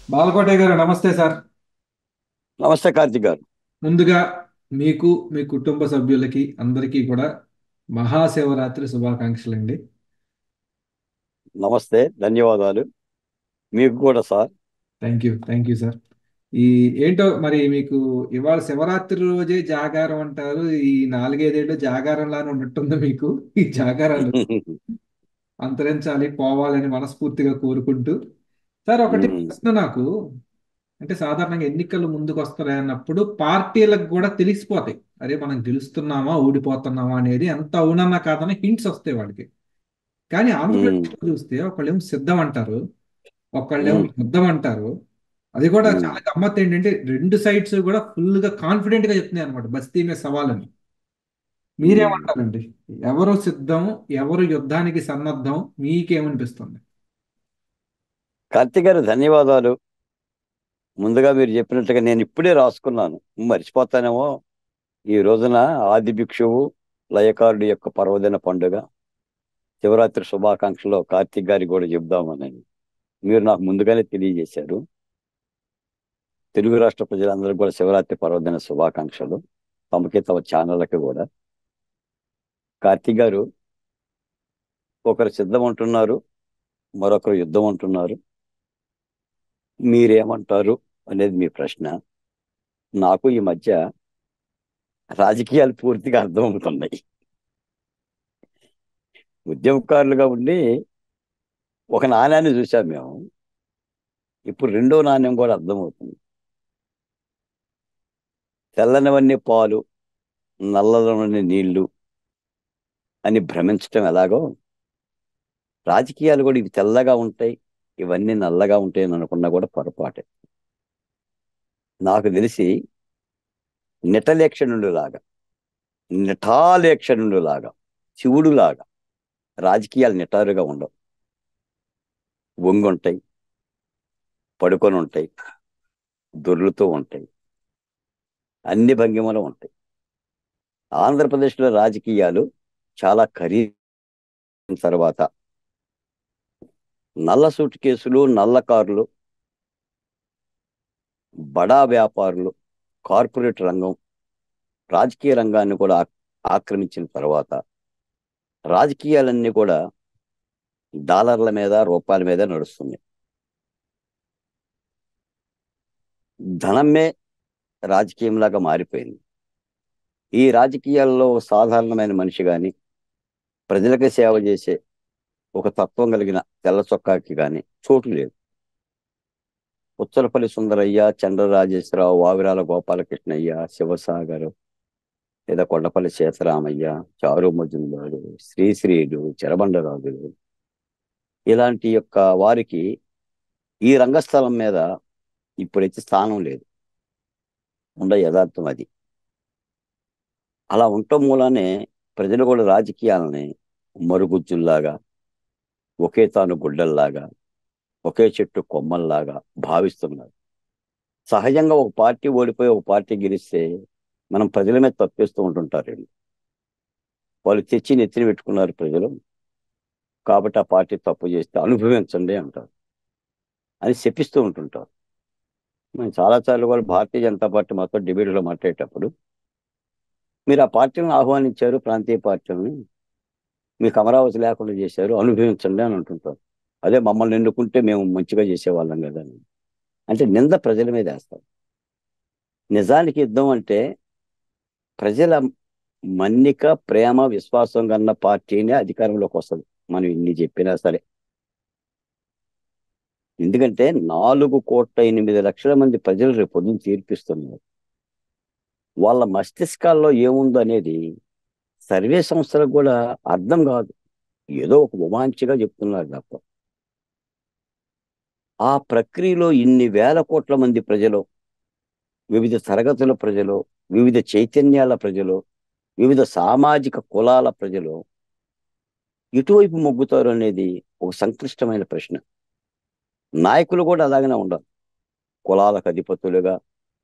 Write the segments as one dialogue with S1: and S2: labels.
S1: బాలకోటయ్య గారు నమస్తే సార్
S2: నమస్తే కార్తిక్ గారు
S1: ముందుగా మీకు మీ కుటుంబ సభ్యులకి అందరికీ కూడా మహాశివరాత్రి శుభాకాంక్షలు అండి
S2: నమస్తే ధన్యవాదాలు మీకు కూడా sir
S1: thank you thank you sir ఈ ఏంటో మరి మీకు ఇవాళ శివరాత్రి రోజే జాగారం అంటారు ఈ నాలుగైదేళ్ళు జాగారం లానే ఉన్నట్టుంది మీకు ఈ జాగారాలు అంతరించాలి పోవాలని మనస్ఫూర్తిగా కోరుకుంటూ సార్ ఒకటి
S2: మ్మ్.
S1: ప్రశ్న నాకు అంటే సాధారణంగా ఎన్నికలు ముందుకు వస్తాయి అన్నప్పుడు పార్టీలకు కూడా తెలిసిపోతాయి అరే మనం గెలుస్తున్నామా ఓడిపోతున్నామా అనేది ఎంత అవునన్నా కాదన్నా హింట్స్ వస్తాయి వాడికి కానీ
S2: మ్మ్.
S1: ఆంధ్రప్రదేశ్ చూస్తే ఒకళ్ళేమో సిద్ధం అంటారు ఒకళ్ళేమో
S2: మ్మ్.
S1: యుద్ధం అంటారు అది కూడా
S2: మ్మ్.
S1: చాలా గమ్మత్ ఏంటంటే రెండు సైడ్స్ కూడా ఫుల్ గా కాన్ఫిడెంట్ గా చెప్తున్నాయి అనమాట బస్తీ మీద సవాలని
S2: మ్మ్.
S1: మీరేమంటారండి ఎవరు సిద్ధం ఎవరు యుద్ధానికి సన్నద్ధం మీకేమనిపిస్తుంది
S2: కార్తిక్ గారు ధన్యవాదాలు ముందుగా మీరు చెప్పినట్టుగా నేను ఇప్పుడే రాసుకున్నాను మర్చిపోతానేమో ఈ రోజున ఆది భిక్షువు లయకారుడి యొక్క పర్వదిన పండుగ శివరాత్రి శుభాకాంక్షలు కార్తిక్ గారికి కూడా చెబుదామని మీరు నాకు ముందుగానే తెలియజేశారు తెలుగు రాష్ట్ర ప్రజలందరికీ కూడా శివరాత్రి పర్వదిన శుభాకాంక్షలు తమకి తమ ఛానళ్ళకి కూడా కార్తిక్ గారు ఒకరు సిద్ధం అంటున్నారు మరొకరు యుద్ధం అంటున్నారు మీరేమంటారు అనేది మీ ప్రశ్న నాకు ఈ మధ్య రాజకీయాలు పూర్తిగా అర్థమవుతున్నాయి ఉద్యమకారులుగా ఉండి ఒక నాణ్యాన్ని చూసాం మేము ఇప్పుడు రెండో నాణ్యం కూడా అర్థమవుతుంది తెల్లనివన్నీ పాలు నల్లనివన్నీ నీళ్లు అని భ్రమించటం ఎలాగో రాజకీయాలు కూడా ఇవి తెల్లగా ఉంటాయి ఇవన్నీ నల్లగా ఉంటాయి అని అనుకున్నా కూడా పొరపాటే నాకు తెలిసి నిటలేక్షణుడు లాగా నిఠాలేక్షణుడు లాగా శివుడు లాగా రాజకీయాలు నిటారుగా ఉండవు వంగుంటాయి పడుకొని ఉంటాయి దొర్లుతూ ఉంటాయి అన్ని భంగిమలు ఉంటాయి ఆంధ్రప్రదేశ్లో రాజకీయాలు చాలా ఖరీదైన తర్వాత నల్ల సూట్ కేసులు నల్ల కార్లు బడా వ్యాపారులు కార్పొరేట్ రంగం రాజకీయ రంగాన్ని కూడా ఆ- ఆక్రమించిన తర్వాత రాజకీయాలన్నీ కూడా డాలర్ల మీద రూపాయల మీద నడుస్తున్నాయి ధనమే రాజకీయంలాగా మారిపోయింది ఈ రాజకీయాల్లో ఒక సాధారణమైన మనిషి కానీ ప్రజలకి సేవ చేసే ఒక తత్వం కలిగిన తెల్ల చొక్కాకి కానీ చోటు లేదు ఉచ్చలపల్లి సుందరయ్య చంద్ర రాజేశ్వరరావు వావిరాల గోపాలకృష్ణయ్య శివసాగర్ లేదా కొండపల్లి సీతారామయ్య చారు మజుందారు శ్రీశ్రీలు చెరబండరాజులు ఇలాంటి యొక్క వారికి ఈ రంగస్థలం మీద ఇప్పుడైతే స్థానం లేదు ఉండ యథార్థం అది అలా ఉండటం మూలానే ప్రజలు కూడా రాజకీయాలని మరుగుజ్జుల్లాగా ఒకే తాను గుడ్డల్లాగా ఒకే చెట్టు కొమ్మల్లాగా భావిస్తున్నారు సహజంగా ఒక పార్టీ ఓడిపోయి ఒక పార్టీ గెలిస్తే మనం ప్రజల మీద తప్పేస్తూ ఉంటుంటారు వీళ్ళు. వాళ్ళు తెచ్చి నెత్తిన పెట్టుకున్నారు ప్రజలు కాబట్టి ఆ పార్టీ తప్పు చేస్తే అనుభవించండి అంటారు అని చెప్పిస్తూ ఉంటుంటారు మేము చాలాసార్లు కూడా భారతీయ జనతా పార్టీ మాతో డిబేట్లో మాట్లాడేటప్పుడు మీరు ఆ పార్టీలను ఆహ్వానించారు ప్రాంతీయ పార్టీలను మీకు అమరావతి లేకుండా చేశారు అనుభవించండి అని అంటుంటారు అదే మమ్మల్ని ఎన్నుకుంటే మేము మంచిగా చేసేవాళ్ళం కదా అని అంటే నింద ప్రజల మీద వేస్తారు నిజానికి యుద్ధం అంటే ప్రజల మన్నిక ప్రేమ విశ్వాసం కన్న పార్టీనే అధికారంలోకి వస్తుంది మనం ఇన్ని చెప్పినా సరే ఎందుకంటే నాలుగు కోట్ల ఎనిమిది లక్షల మంది ప్రజలు రేపు పొద్దున్న తీర్పిస్తున్నారు వాళ్ళ మస్తిష్కాల్లో ఏముందో అనేది సర్వే సంస్థలకు కూడా అర్థం కాదు ఏదో ఒక ఉమాంచిగా చెప్తున్నారు తప్ప ఆ ప్రక్రియలో ఇన్ని వేల కోట్ల మంది ప్రజలు వివిధ తరగతుల ప్రజలు వివిధ చైతన్యాల ప్రజలు వివిధ సామాజిక కులాల ప్రజలు ఎటువైపు మొగ్గుతారు అనేది ఒక సంక్లిష్టమైన ప్రశ్న నాయకులు కూడా అలాగనే ఉండరు కులాలకు అధిపతులుగా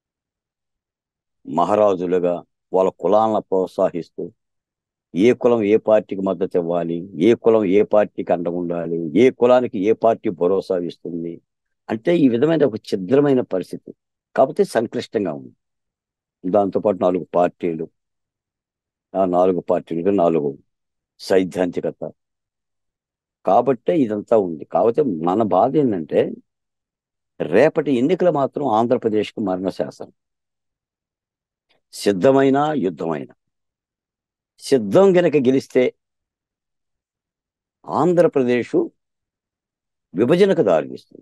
S2: మహారాజులుగా వాళ్ళ కులాలను ప్రోత్సహిస్తూ ఏ కులం ఏ పార్టీకి మద్దతు ఇవ్వాలి ఏ కులం ఏ పార్టీకి అండగా ఉండాలి ఏ కులానికి ఏ పార్టీ భరోసా ఇస్తుంది అంటే ఈ విధమైన ఒక ఛిద్రమైన పరిస్థితి కాకపోతే సంక్లిష్టంగా ఉంది దాంతోపాటు నాలుగు పార్టీలు ఆ నాలుగు పార్టీలకు నాలుగు సైద్ధాంతికత కాబట్టే ఇదంతా ఉంది కాకపోతే మన బాధ ఏంటంటే రేపటి ఎన్నికలు మాత్రం ఆంధ్రప్రదేశ్కు మరణ శాసనం సిద్ధమైన యుద్ధమైన సిద్ధం గనక గెలిస్తే ఆంధ్రప్రదేశ్ విభజనకు దారితీస్తుంది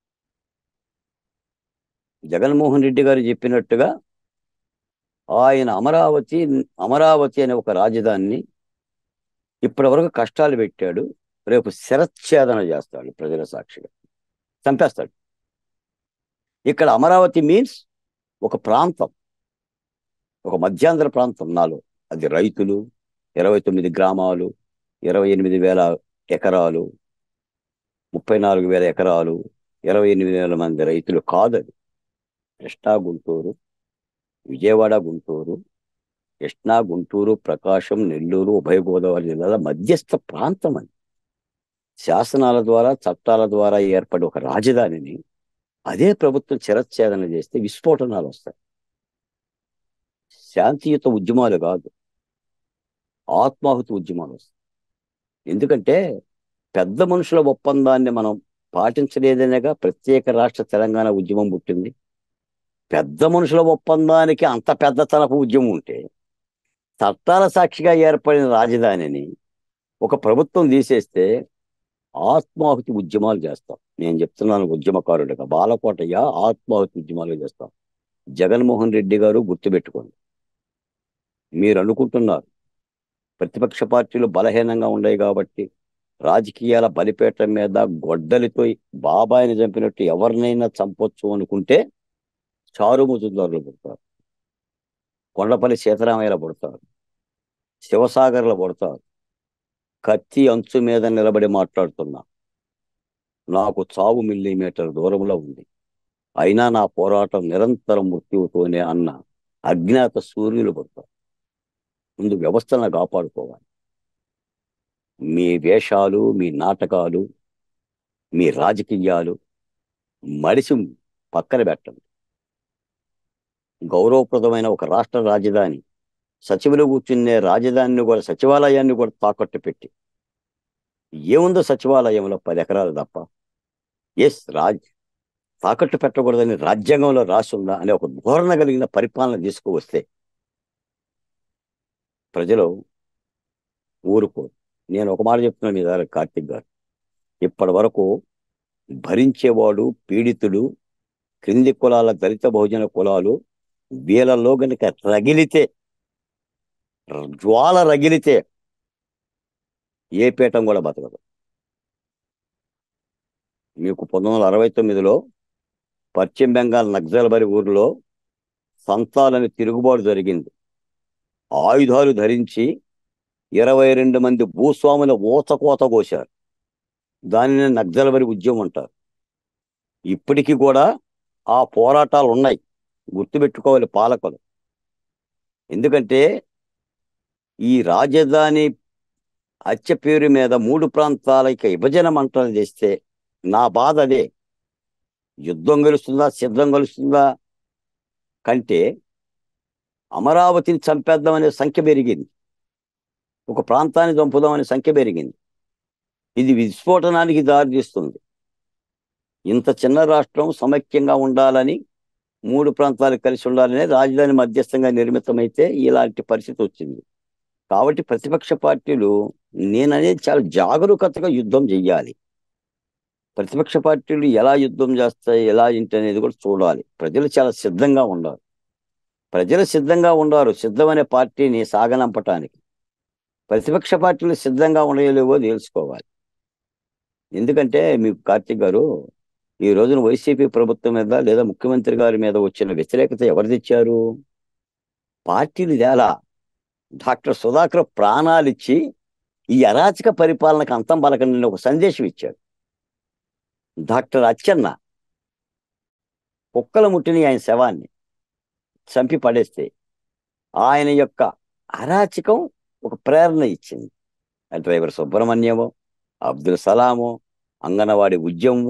S2: జగన్మోహన్ రెడ్డి గారు చెప్పినట్టుగా ఆయన అమరావతి అమరావతి అనే ఒక రాజధానిని ఇప్పటి వరకు కష్టాలు పెట్టాడు రేపు శరచ్ఛేదన చేస్తాడు ప్రజల సాక్షిగా చంపేస్తాడు ఇక్కడ అమరావతి మీన్స్ ఒక ప్రాంతం ఒక మధ్యాంధ్ర ప్రాంతం నాలో అది రైతులు ఇరవై తొమ్మిది గ్రామాలు ఇరవై ఎనిమిది వేల ఎకరాలు ముప్పై నాలుగు వేల ఎకరాలు ఇరవై ఎనిమిది వేల మంది రైతులు కాదది కృష్ణా గుంటూరు విజయవాడ గుంటూరు కృష్ణా గుంటూరు ప్రకాశం నెల్లూరు ఉభయ గోదావరి జిల్లాల మధ్యస్థ ప్రాంతం అని శాసనాల ద్వారా చట్టాల ద్వారా ఏర్పడి ఒక రాజధానిని అదే ప్రభుత్వం చిరచ్ఛేదన చేస్తే విస్ఫోటనాలు వస్తాయి శాంతియుత ఉద్యమాలు కాదు ఆత్మాహుతి ఉద్యమాలు వస్తాయి ఎందుకంటే పెద్ద మనుషుల ఒప్పందాన్ని మనం పాటించలేదనేగా ప్రత్యేక రాష్ట్ర తెలంగాణ ఉద్యమం పుట్టింది పెద్ద మనుషుల ఒప్పందానికి అంత పెద్ద తరపు ఉద్యమం ఉంటే చట్టాల సాక్షిగా ఏర్పడిన రాజధానిని ఒక ప్రభుత్వం తీసేస్తే ఆత్మాహుతి ఉద్యమాలు చేస్తాం నేను చెప్తున్నాను ఉద్యమకారుడిగా బాలకోటయ్య ఆత్మాహుతి ఉద్యమాలు చేస్తాం జగన్మోహన్ రెడ్డి గారు గుర్తుపెట్టుకోండి మీరు అనుకుంటున్నారు ప్రతిపక్ష పార్టీలు బలహీనంగా ఉన్నాయి కాబట్టి రాజకీయాల బలిపేట మీద గొడ్డలితో బాబాయిని చంపినట్టు ఎవరినైనా చంపొచ్చు అనుకుంటే చారు ముజుదారులు పుడతారు కొండపల్లి సీతారామయ్యలు పుడతారు శివసాగర్లు పుడతారు కత్తి అంచు మీద నిలబడి మాట్లాడుతున్నా నాకు చావు మిల్లీమీటర్ దూరంలో ఉంది అయినా నా పోరాటం నిరంతరం మృత్యువుతోనే అన్న అజ్ఞాత సూర్యులు పుడతారు ముందు వ్యవస్థను కాపాడుకోవాలి మీ వేషాలు మీ నాటకాలు మీ రాజకీయాలు మడిసి పక్కన పెట్టండి గౌరవప్రదమైన ఒక రాష్ట్ర రాజధాని సచివులు కూర్చునే రాజధానిని కూడా సచివాలయాన్ని కూడా తాకట్టు పెట్టి ఏముందో సచివాలయంలో పది ఎకరాలు తప్ప ఎస్ రాజ్ తాకట్టు పెట్టకూడదని రాజ్యాంగంలో రాసి ఉందా అనే ఒక ధోరణ కలిగిన పరిపాలన తీసుకువస్తే ప్రజలు ఊరుకోరు నేను ఒక మాట చెప్తున్నాను మీ దగ్గర కార్తిక్ గారు ఇప్పటి వరకు భరించేవాడు పీడితుడు క్రింది కులాల దళిత బహుజన కులాలు వీళ్ళలో గనుక రగిలితే జ్వాల రగిలితే ఏ పీఠం కూడా బతకదు మీకు పంతొమ్మిది వందల అరవై తొమ్మిదిలో పశ్చిమ బెంగాల్ నక్సల్బరి ఊరిలో సంతాలని తిరుగుబాటు జరిగింది ఆయుధాలు ధరించి ఇరవై రెండు మంది భూస్వాముల ఊచకోత కోశారు దానిని నక్సల్బరి ఉద్యమం అంటారు ఇప్పటికీ కూడా ఆ పోరాటాలు ఉన్నాయి గుర్తుపెట్టుకోవాలి పాలకులు ఎందుకంటే ఈ రాజధాని హత్య పేరు మీద మూడు ప్రాంతాలకి విభజన మంటలు చేస్తే నా బాధ అదే యుద్ధం గెలుస్తుందా సిద్ధం గెలుస్తుందా కంటే అమరావతిని చంపేద్దామనే సంఖ్య పెరిగింది ఒక ప్రాంతాన్ని చంపుదామనే సంఖ్య పెరిగింది ఇది విస్ఫోటనానికి దారితీస్తుంది ఇంత చిన్న రాష్ట్రం సమైక్యంగా ఉండాలని మూడు ప్రాంతాలు కలిసి ఉండాలని రాజధాని మధ్యస్థంగా నిర్మితమైతే ఇలాంటి పరిస్థితి వచ్చింది కాబట్టి ప్రతిపక్ష పార్టీలు నేననేది చాలా జాగరూకతగా యుద్ధం చెయ్యాలి ప్రతిపక్ష పార్టీలు ఎలా యుద్ధం చేస్తాయి ఎలా ఏంటి అనేది కూడా చూడాలి ప్రజలు చాలా సిద్ధంగా ఉండాలి ప్రజలు సిద్ధంగా ఉండారు సిద్ధమనే పార్టీని సాగనంపటానికి ప్రతిపక్ష పార్టీలు సిద్ధంగా ఉండలేవో తెలుసుకోవాలి ఎందుకంటే మీకు కార్తీక్ గారు ఈ రోజున వైసీపీ ప్రభుత్వం మీద లేదా ముఖ్యమంత్రి గారి మీద వచ్చిన వ్యతిరేకత ఎవరు తెచ్చారు పార్టీలు తేలా డాక్టర్ సుధాకర్ ప్రాణాలిచ్చి ఈ అరాచక పరిపాలనకు అంతం పలకండి ఒక సందేశం ఇచ్చాడు డాక్టర్ అచ్చెన్న కుక్కల ముట్టిని ఆయన శవాన్ని చంపి పడేస్తే ఆయన యొక్క అరాచకం ఒక ప్రేరణ ఇచ్చింది డ్రైవర్ సుబ్రహ్మణ్యమో అబ్దుల్ సలామో అంగన్వాడి ఉద్యమము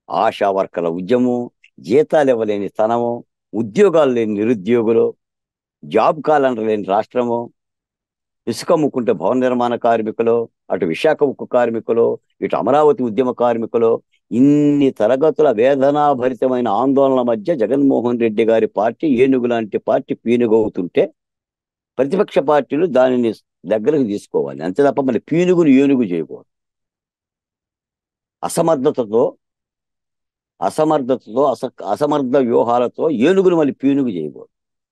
S2: ఆశా వర్కర్ల ఉద్యమం జీతాలు ఇవ్వలేని తనము ఉద్యోగాలు లేని నిరుద్యోగులు జాబ్ క్యాలెండర్ లేని రాష్ట్రము ఇసుక అమ్ముకుంటే భవన నిర్మాణ కార్మికులు అటు విశాఖ ఉక్కు కార్మికులు ఇటు అమరావతి ఉద్యమ కార్మికులు ఇన్ని తరగతుల వేదనాభరితమైన ఆందోళనల మధ్య జగన్మోహన్ రెడ్డి గారి పార్టీ ఏనుగు లాంటి పార్టీ పీనుగవుతుంటే ప్రతిపక్ష పార్టీలు దానిని దగ్గరకు తీసుకోవాలి అంతే తప్ప మన పీనుగును ఏనుగు చేయకూడదు అసమర్థతతో అసమర్థతతో అస అసమర్థ వ్యూహాలతో ఏనుగును మళ్ళీ పీనుగు చేయకూడదు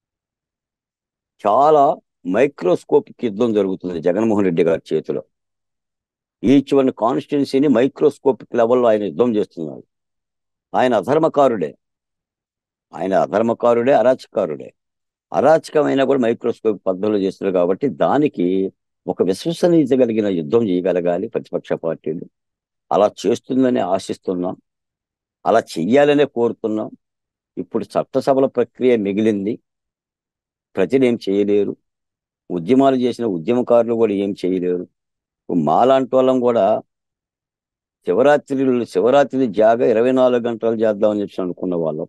S2: చాలా మైక్రోస్కోపిక్ యుద్ధం జరుగుతుంది జగన్మోహన్ రెడ్డి గారి చేతిలో ఈచ్ వన్ కాన్స్టిట్యున్సీని మైక్రోస్కోపిక్ లెవెల్లో ఆయన యుద్ధం చేస్తున్నాడు ఆయన అధర్మకారుడే ఆయన అధర్మకారుడే అరాచకారుడే అరాచకమైన కూడా మైక్రోస్కోప్ పద్ధతిలో చేస్తున్నారు కాబట్టి దానికి ఒక విశ్వసనీయత కలిగిన యుద్ధం చేయగలగాలి ప్రతిపక్ష పార్టీలు అలా చేస్తుందని ఆశిస్తున్నాం అలా చెయ్యాలనే కోరుతున్నాం ఇప్పుడు చట్టసభల ప్రక్రియ మిగిలింది ప్రజలు ఏం చేయలేరు ఉద్యమాలు చేసిన ఉద్యమకారులు కూడా ఏం చేయలేరు మాలాంటి వాళ్ళం కూడా శివరాత్రి శివరాత్రి జాగా ఇరవై నాలుగు గంటలు చేద్దామని చెప్పి అనుకున్న వాళ్ళం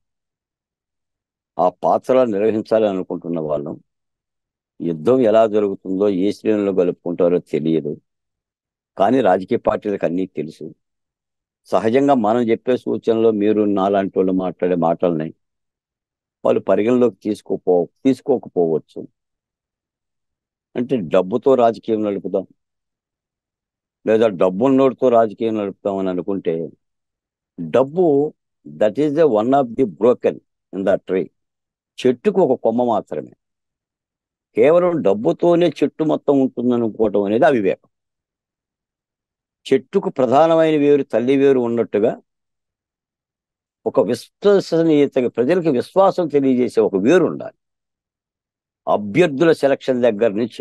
S2: ఆ పాత్రలు నిర్వహించాలని అనుకుంటున్న వాళ్ళం యుద్ధం ఎలా జరుగుతుందో ఏ శ్రేణులు కలుపుకుంటారో తెలియదు కానీ రాజకీయ పార్టీలకు అన్నీ తెలుసు సహజంగా మనం చెప్పే సూచనలో మీరు నాలాంటి వాళ్ళు మాట్లాడే మాటల్ని వాళ్ళు పరిగణలోకి తీసుకోపో తీసుకోకపోవచ్చు అంటే డబ్బుతో రాజకీయం నడుపుదాం లేదా డబ్బున్నోడితో రాజకీయం నడుపుతాం అని అనుకుంటే డబ్బు that is the one of the broken in the tree చెట్టుకు ఒక కొమ్మ మాత్రమే కేవలం డబ్బుతోనే చెట్టు మొత్తం ఉంటుందనుకోవటం అనేది అవివేకం చెట్టుకు ప్రధానమైన వేరు తల్లి వేరు ఉన్నట్టుగా ఒక విశ్వసనీయత ప్రజలకు విశ్వాసం తెలియజేసే ఒక వేరు ఉండాలి అభ్యర్థుల సెలక్షన్ దగ్గర నుంచి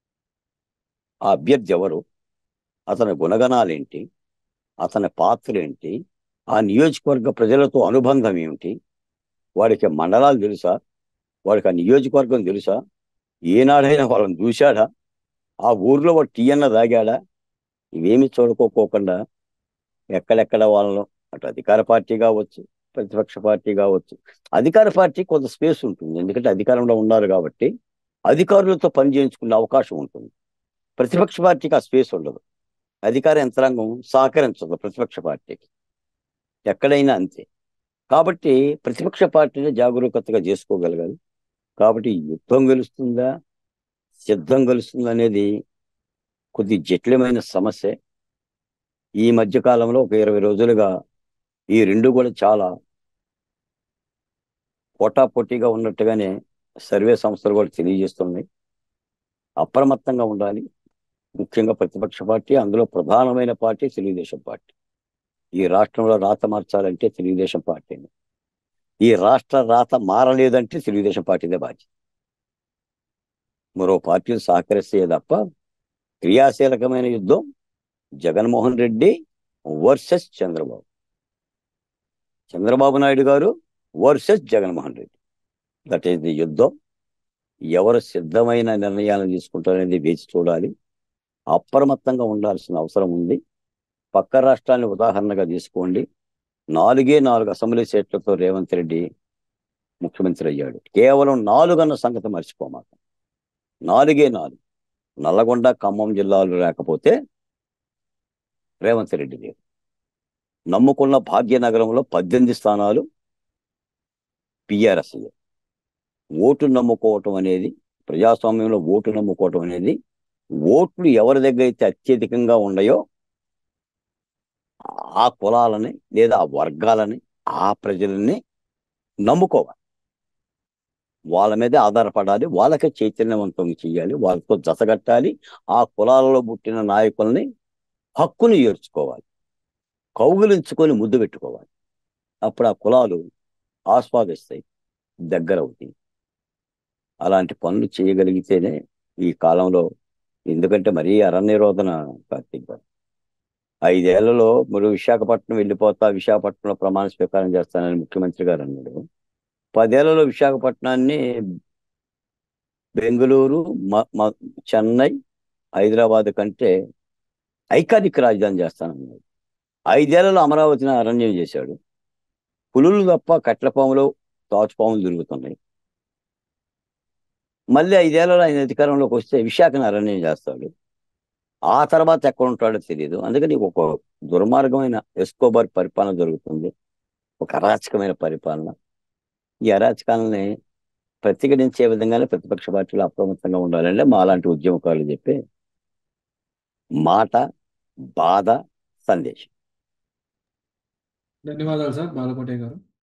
S2: ఆ అభ్యర్థి ఎవరు అతని గుణగణాలేంటి అతని పాత్ర ఏంటి ఆ నియోజకవర్గ ప్రజలతో అనుబంధం ఏమిటి వాడికి మండలాలు తెలుసా వాడికి ఆ నియోజకవర్గం తెలుసా ఏనాడైనా వాళ్ళని చూశాడా ఆ ఊర్లో వాడు టీ అన్న తాగాడా ఇవేమి చూడుకోకోకుండా ఎక్కడెక్కడ వాళ్ళను అటు అధికార పార్టీ కావచ్చు ప్రతిపక్ష పార్టీ కావచ్చు అధికార పార్టీ కొంత స్పేస్ ఉంటుంది ఎందుకంటే అధికారంలో ఉన్నారు కాబట్టి అధికారులతో పని చేయించుకునే అవకాశం ఉంటుంది ప్రతిపక్ష పార్టీకి ఆ స్పేస్ ఉండదు అధికార యంత్రాంగం సహకరించదు ప్రతిపక్ష పార్టీకి ఎక్కడైనా అంతే కాబట్టి ప్రతిపక్ష పార్టీని జాగరూకతగా చేసుకోగలగాలి కాబట్టి యుద్ధం గెలుస్తుందా సిద్ధం గెలుస్తుందా అనేది కొద్ది జటిలమైన సమస్య ఈ మధ్య కాలంలో ఒక ఇరవై రోజులుగా ఈ రెండు కూడా చాలా పోటాపోటీగా ఉన్నట్టుగానే సర్వే సంస్థలు కూడా తెలియజేస్తున్నాయి అప్రమత్తంగా ఉండాలి ముఖ్యంగా ప్రతిపక్ష పార్టీ అందులో ప్రధానమైన పార్టీ తెలుగుదేశం పార్టీ ఈ రాష్ట్రంలో రాత మార్చాలంటే తెలుగుదేశం పార్టీని ఈ రాష్ట్ర రాత మారలేదంటే తెలుగుదేశం పార్టీదే బాధ్యత మరో పార్టీలు సహకరిస్తే తప్ప క్రియాశీలకమైన యుద్ధం Jaganmohan Reddy versus Chandrababu Chandrababu Naidu garu versus Jaganmohan Reddy that is the యుద్ధం ఎవరు సిద్ధమైన నిర్ణయాలను తీసుకుంటారనేది వేచి చూడాలి అప్రమత్తంగా ఉండాల్సిన అవసరం ఉంది పక్క రాష్ట్రాన్ని ఉదాహరణగా తీసుకోండి నాలుగే నాలుగు అసెంబ్లీ సీట్లతో రేవంత్ రెడ్డి ముఖ్యమంత్రి అయ్యాడు కేవలం నాలుగు అన్న సంగతి మర్చిపోమాక నాలుగే నాలుగు నల్లగొండ ఖమ్మం జిల్లాలు లేకపోతే రేవంత్ రెడ్డి లేరు నమ్ముకున్న భాగ్యనగరంలో పద్దెనిమిది స్థానాలు పిఆర్ఎస్ ఓటు నమ్ముకోవటం అనేది ప్రజాస్వామ్యంలో ఓటు నమ్ముకోవటం అనేది ఓట్లు ఎవరి దగ్గర అయితే అత్యధికంగా ఉన్నాయో ఆ కులాలని లేదా ఆ వర్గాలని ఆ ప్రజలని నమ్ముకోవాలి వాళ్ళ మీదే ఆధారపడాలి వాళ్ళకే చైతన్యవంతం చేయాలి వాళ్ళతో జతగట్టాలి ఆ కులాలలో పుట్టిన నాయకుల్ని హక్కును ఏర్చుకోవాలి కౌగులించుకొని ముద్దు పెట్టుకోవాలి అప్పుడు ఆ కులాలు ఆస్వాదిస్తాయి దగ్గర అవుతాయి అలాంటి పనులు చేయగలిగితేనే ఈ కాలంలో ఎందుకంటే మరీ అరణ్యరోధన కార్తీక్ గారు ఐదేళ్లలో మీరు విశాఖపట్నం వెళ్ళిపోతా విశాఖపట్నంలో ప్రమాణ స్వీకారం చేస్తానని ముఖ్యమంత్రి గారు అన్నాడు పదేళ్లలో విశాఖపట్నాన్ని బెంగళూరు చెన్నై హైదరాబాద్ కంటే ఐకానిక్ రాజధాని చేస్తానన్నాడు ఐదేళ్లలో అమరావతిని అరణ్యం చేశాడు పులులు తప్ప కట్ల పాములు తాచుపాములు తిరుగుతున్నాయి మళ్ళీ ఐదేళ్లలో ఆయన అధికారంలోకి వస్తే విశాఖను అరణ్యం చేస్తాడు ఆ తర్వాత ఎక్కడ ఉంటాడో తెలియదు అందుకని ఒక దుర్మార్గమైన ఎస్కోబార్ పరిపాలన జరుగుతుంది ఒక అరాచకమైన పరిపాలన ఈ అరాచకాలని ప్రతిఘటించే విధంగానే ప్రతిపక్ష పార్టీలు అప్రమత్తంగా ఉండాలంటే మా లాంటి ఉద్యమకారులు చెప్పే మాట బాధ సందేశం
S1: ధన్యవాదాలు సార్ బాలకోటే గారు